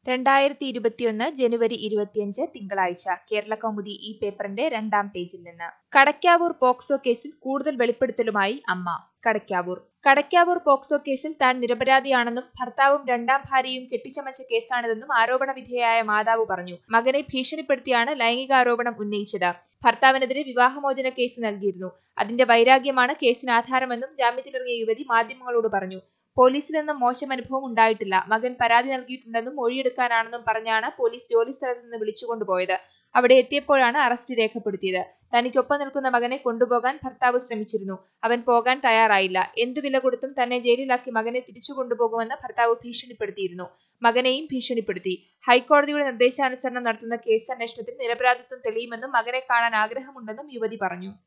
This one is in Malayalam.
രണ്ടായിരത്തി ഇരുപത്തിയൊന്ന് ജനുവരി ഇരുപത്തിയഞ്ച് തിങ്കളാഴ്ച കേരള കൗമുദി ഈ പേപ്പറിന്റെ രണ്ടാം പേജിൽ നിന്ന് കടയ്ക്കാവൂർ പോക്സോ കേസിൽ കൂടുതൽ വെളിപ്പെടുത്തലുമായി അമ്മ കടയ്ക്കാവൂർ കടയ്ക്കാവൂർ പോക്സോ കേസിൽ താൻ നിരപരാധിയാണെന്നും ഭർത്താവും രണ്ടാം ഭാര്യയും കെട്ടിച്ചമച്ച കേസാണിതെന്നും ആരോപണ വിധേയായ മാതാവ് പറഞ്ഞു മകനെ ഭീഷണിപ്പെടുത്തിയാണ് ലൈംഗികാരോപണം ഉന്നയിച്ചത് ഭർത്താവിനെതിരെ വിവാഹമോചന കേസ് നൽകിയിരുന്നു അതിന്റെ വൈരാഗ്യമാണ് കേസിന് ആധാരമെന്നും ജാമ്യത്തിലിറങ്ങിയ യുവതി മാധ്യമങ്ങളോട് പറഞ്ഞു പോലീസിൽ നിന്നും മോശം അനുഭവം ഉണ്ടായിട്ടില്ല മകൻ പരാതി നൽകിയിട്ടുണ്ടെന്നും മൊഴിയെടുക്കാനാണെന്നും പറഞ്ഞാണ് പോലീസ് ജോലിസ്ഥലത്ത് നിന്ന് വിളിച്ചുകൊണ്ടുപോയത് അവിടെ എത്തിയപ്പോഴാണ് അറസ്റ്റ് രേഖപ്പെടുത്തിയത് തനിക്കൊപ്പം നിൽക്കുന്ന മകനെ കൊണ്ടുപോകാൻ ഭർത്താവ് ശ്രമിച്ചിരുന്നു അവൻ പോകാൻ തയ്യാറായില്ല എന്തു വില കൊടുത്തും തന്നെ ജയിലിലാക്കി മകനെ തിരിച്ചു കൊണ്ടുപോകുമെന്ന് ഭർത്താവ് ഭീഷണിപ്പെടുത്തിയിരുന്നു മകനെയും ഭീഷണിപ്പെടുത്തി ഹൈക്കോടതിയുടെ നിർദ്ദേശാനുസരണം നടത്തുന്ന കേസ് അന്വേഷണത്തിൽ നിരപരാധിത്വം തെളിയുമെന്നും മകനെ കാണാൻ ആഗ്രഹമുണ്ടെന്നും യുവതി പറഞ്ഞു